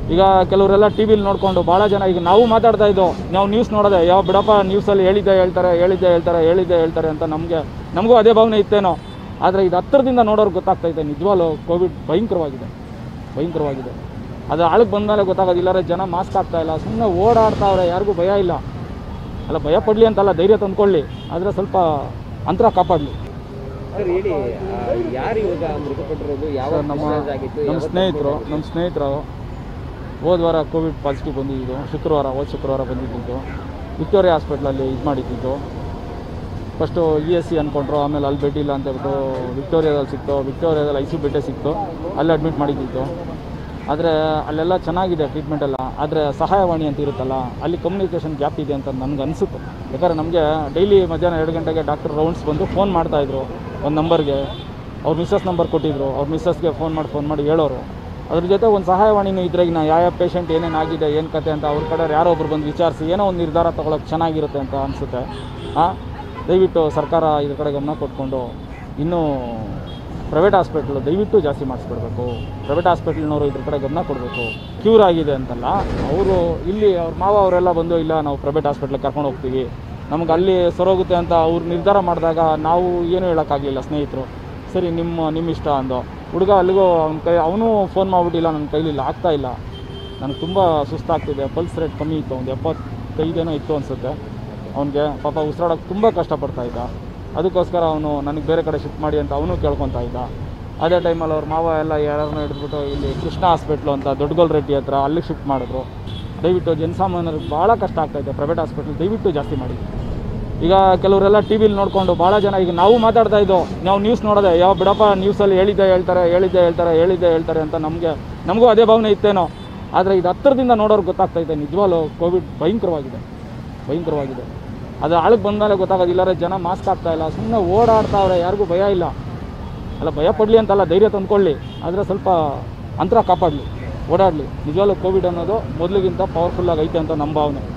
ಈಗ ಕೆಲವರೆಲ್ಲ ಟಿ ವಿಲಿ ನೋಡಿಕೊಂಡು ಭಾಳ ಜನ ಈಗ ನಾವು ಮಾತಾಡ್ತಾ ಇದ್ದೋ ನಾವು ನ್ಯೂಸ್ ನೋಡೋದೆ ಯಾವ ಬಿಡಪ್ಪ ನ್ಯೂಸಲ್ಲಿ ಹೇಳಿದ್ದೆ ಹೇಳ್ತಾರೆ ಹೇಳಿದ್ದೆ ಹೇಳ್ತಾರೆ ಹೇಳಿದ್ದೆ ಹೇಳ್ತಾರೆ ಅಂತ ನಮಗೆ ನಮಗೂ ಅದೇ ಭಾವನೆ ಇತ್ತೇನೋ ಆದರೆ ಇದು ಹತ್ತಿರದಿಂದ ನೋಡೋರ್ಗೆ ಗೊತ್ತಾಗ್ತೈತೆ ನಿಜವಾಗ್ಲೂ ಕೋವಿಡ್ ಭಯಂಕರವಾಗಿದೆ ಭಯಂಕರವಾಗಿದೆ ಅದು ಆಳಕ್ಕೆ ಬಂದಮೇಲೆ ಗೊತ್ತಾಗೋದಿಲ್ಲ ಜನ ಮಾಸ್ಕ್ ಹಾಕ್ತಾ ಇಲ್ಲ ಸುಮ್ಮನೆ ಓಡಾಡ್ತಾವ್ರೆ ಯಾರಿಗೂ ಭಯ ಇಲ್ಲ ಅಲ್ಲ ಭಯ ಪಡಲಿ ಅಂತಲ್ಲ ಧೈರ್ಯ ತಂದ್ಕೊಳ್ಳಿ ಆದರೆ ಸ್ವಲ್ಪ ಅಂತರ ಕಾಪಾಡಲಿ ಸರ್ ಹೇಳಿ ಆ, ಯಾರು ಇವಾಗ ಮೃತಪಟ್ಟಿರೋದು ಯಾವ ಸರ್ ನಮ್ಮ discharge ಆಗಿತ್ತು ನಮ್ಮ ಯಾವತ್ತು ಸ್ನೇಹಿತರು ನಮ್ಮ ಸ್ನೇಹಿತರು ಹೋದ ವಾರ ಕೋವಿಡ್ ಪಾಸಿಟಿವ್ ಬಂದಿದ್ದು ಶುಕ್ರವಾರ ಹೋದ ಶುಕ್ರವಾರ ಬಂದಿದ್ದು ವಿಕ್ಟೋರಿಯಾ ಹಾಸ್ಪಿಟ್ಲಲ್ಲಿ ಇದು ಮಾಡಿದ್ದು ಫಸ್ಟು ಇ ಎಸ್ ಸಿ ಅಂದ್ಕೊಂಡ್ರು ಆಮೇಲೆ ಅಲ್ಲಿ ಬೆಡ್ ಇಲ್ಲ ಅಂತ ಹೇಳ್ಬಿಟ್ಟು ವಿಕ್ಟೋರಿಯಾದಲ್ಲಿ ಸಿಕ್ತು ವಿಕ್ಟೋರಿಯಾದಲ್ಲಿ ಐ ಸಿ ಬೆಡ್ಡೇ ಸಿಕ್ತು ಅಲ್ಲಿ ಅಡ್ಮಿಟ್ ಮಾಡಿದ್ದಿತ್ತು ಆದರೆ ಅಲ್ಲೆಲ್ಲ ಚೆನ್ನಾಗಿದೆ ಟ್ರೀಟ್ಮೆಂಟ್ ಎಲ್ಲ ಆದರೆ ಸಹಾಯವಾಣಿ ಅಂತ ಇರುತ್ತಲ್ಲ ಅಲ್ಲಿ ಕಮ್ಯುನಿಕೇಷನ್ ಗ್ಯಾಪ್ ಇದೆ ಅಂತ ನನಗೆ ಅನಿಸುತ್ತೆ ಯಾಕಂದರೆ ನಮಗೆ ಡೈಲಿ ಮಧ್ಯಾಹ್ನ ಎರಡು ಗಂಟೆಗೆ ಡಾಕ್ಟರ್ ರೌಂಡ್ಸ್ ಬಂದು ಫೋನ್ ಮಾಡ್ತಾಯಿದ್ರು ಒಂದು ನಂಬರ್ಗೆ ಅವ್ರ ಮಿಸ್ಸಸ್ ನಂಬರ್ ಕೊಟ್ಟಿದ್ರು ಅವ್ರ ಮಿಸ್ಸಸ್ಗೆ ಫೋನ್ ಮಾಡಿ ಫೋನ್ ಮಾಡಿ ಹೇಳೋರು ಅದ್ರ ಜೊತೆ ಒಂದು ಸಹಾಯವಾಣಿನೂ ಇದ್ರಾಗ ನಾ ಯಾವ ಪೇಷಂಟ್ ಏನೇನು ಆಗಿದೆ ಏನು ಕತೆ ಅಂತ ಅವ್ರ ಕಡೆ ಯಾರೋ ಒಬ್ರು ಬಂದು ವಿಚಾರಿಸಿ ಏನೋ ಒಂದು ನಿರ್ಧಾರ ತೊಗೊಳಕ್ಕೆ ಚೆನ್ನಾಗಿರುತ್ತೆ ಅಂತ ಅನಿಸುತ್ತೆ ಹಾಂ ದಯವಿಟ್ಟು ಸರ್ಕಾರ ಇದ್ರ ಕಡೆ ಗಮನ ಕೊಟ್ಕೊಂಡು ಇನ್ನೂ ಪ್ರೈವೇಟ್ ಹಾಸ್ಪಿಟ್ಲು ದಯವಿಟ್ಟು ಜಾಸ್ತಿ ಮಾಡಿಸ್ಬಿಡ್ಬೇಕು ಪ್ರೈವೇಟ್ ಹಾಸ್ಪಿಟ್ಲ್ನವರು ಇದ್ರ ಕಡೆ ಗಮನ ಕೊಡಬೇಕು ಕ್ಯೂರ್ ಆಗಿದೆ ಅಂತಲ್ಲ ಅವರು ಇಲ್ಲಿ ಅವ್ರ ಮಾವ ಅವರೆಲ್ಲ ಬಂದು ಇಲ್ಲ ನಾವು ಪ್ರೈವೇಟ್ ಹಾಸ್ಪಿಟ್ಲಿಗೆ ಕರ್ಕೊಂಡು ಹೋಗ್ತೀವಿ ನಮ್ಗೆ ಅಲ್ಲಿ ಸರೋಗುತ್ತೆ ಅಂತ ಅವ್ರು ನಿರ್ಧಾರ ಮಾಡಿದಾಗ ನಾವು ಏನೂ ಹೇಳೋಕ್ಕಾಗಲಿಲ್ಲ ಸ್ನೇಹಿತರು ಸರಿ ನಿಮ್ಮ ನಿಮ್ಮ ಇಷ್ಟ ಅಂದು ಹುಡುಗ ಅಲ್ಲಿಗೂ ಅವ್ನ ಕೈ ಅವನು ಫೋನ್ ಮಾಡಿಬಿಟ್ಟಿಲ್ಲ ನನ್ನ ಕೈಲಿಲ್ಲ ಆಗ್ತಾ ಇಲ್ಲ ನನಗೆ ತುಂಬ ಸುಸ್ತಾಗ್ತಿದೆ ಪಲ್ಸ್ ರೇಟ್ ಕಮ್ಮಿ ಇತ್ತು ಒಂದು ಎಪ್ಪತ್ತೈದೇನೋ ಇತ್ತು ಅನಿಸುತ್ತೆ ಅವನಿಗೆ ಪಾಪ ಉಸಿರಾಡೋಕ್ಕೆ ತುಂಬ ಕಷ್ಟಪಡ್ತಾ ಇದ್ದ ಅದಕ್ಕೋಸ್ಕರ ಅವನು ನನಗೆ ಬೇರೆ ಕಡೆ ಶಿಫ್ಟ್ ಮಾಡಿ ಅಂತ ಅವನು ಕೇಳ್ಕೊತಾ ಇದ್ದ ಅದೇ ಟೈಮಲ್ಲಿ ಅವ್ರ ಮಾವ ಎಲ್ಲ ಯಾರನ್ನೂ ಹಿಡಿದ್ಬಿಟ್ಟು ಇಲ್ಲಿ ಕೃಷ್ಣ ಹಾಸ್ಪಿಟ್ಲು ಅಂತ ದೊಡ್ಡಗೋಲ್ ರೆಡ್ಡಿ ಹತ್ರ ಅಲ್ಲಿಗೆ ಶಿಫ್ಟ್ ಮಾಡಿದ್ರು ದಯವಿಟ್ಟು ಜನಸಾಮಾನ್ಯರಿಗೆ ಭಾಳ ಕಷ್ಟ ಆಗ್ತಾಯಿದೆ ಪ್ರೈವೇಟ್ ಹಾಸ್ಪಿಟ್ಲ್ ದಯವಿಟ್ಟು ಜಾಸ್ತಿ ಮಾಡಿ ಈಗ ಕೆಲವರೆಲ್ಲ ಟಿ ವಿಲಿ ನೋಡಿಕೊಂಡು ಭಾಳ ಜನ ಈಗ ನಾವು ಮಾತಾಡ್ತಾ ಇದ್ದೋ ನಾವು ನ್ಯೂಸ್ ನೋಡೋದೆ ಯಾವ ಬಿಡಪ್ಪ ನ್ಯೂಸಲ್ಲಿ ಹೇಳಿದ್ದೆ ಹೇಳ್ತಾರೆ ಹೇಳಿದ್ದೆ ಹೇಳ್ತಾರೆ ಹೇಳಿದ್ದೆ ಹೇಳ್ತಾರೆ ಅಂತ ನಮಗೆ ನಮಗೂ ಅದೇ ಭಾವನೆ ಇತ್ತೇನೋ ಆದರೆ ಇದು ಹತ್ತಿರದಿಂದ ನೋಡೋರ್ಗೆ ಗೊತ್ತಾಗ್ತೈತೆ ನಿಜವಾಗ್ಲೂ ಕೋವಿಡ್ ಭಯಂಕರವಾಗಿದೆ ಭಯಂಕರವಾಗಿದೆ ಅದು ಆಳಕ್ಕೆ ಬಂದಮೇಲೆ ಗೊತ್ತಾಗೋದಿಲ್ಲ ಜನ ಮಾಸ್ಕ್ ಹಾಕ್ತಾ ಇಲ್ಲ ಸುಮ್ಮನೆ ಓಡಾಡ್ತಾವ್ರೆ ಯಾರಿಗೂ ಭಯ ಇಲ್ಲ ಅಲ್ಲ ಭಯ ಪಡಲಿ ಅಂತಲ್ಲ ಧೈರ್ಯ ತಂದ್ಕೊಳ್ಳಿ ಆದರೆ ಸ್ವಲ್ಪ ಅಂತರ ಕಾಪಾಡಲಿ ಓಡಾಡಲಿ ನಿಜವಾಗ್ಲೂ ಕೋವಿಡ್ ಅನ್ನೋದು ಮೊದಲಿಗಿಂತ ಪವರ್ಫುಲ್ಲಾಗಿ ಐತೆ ಅಂತ ನಮ್ಮ ಭಾವನೆ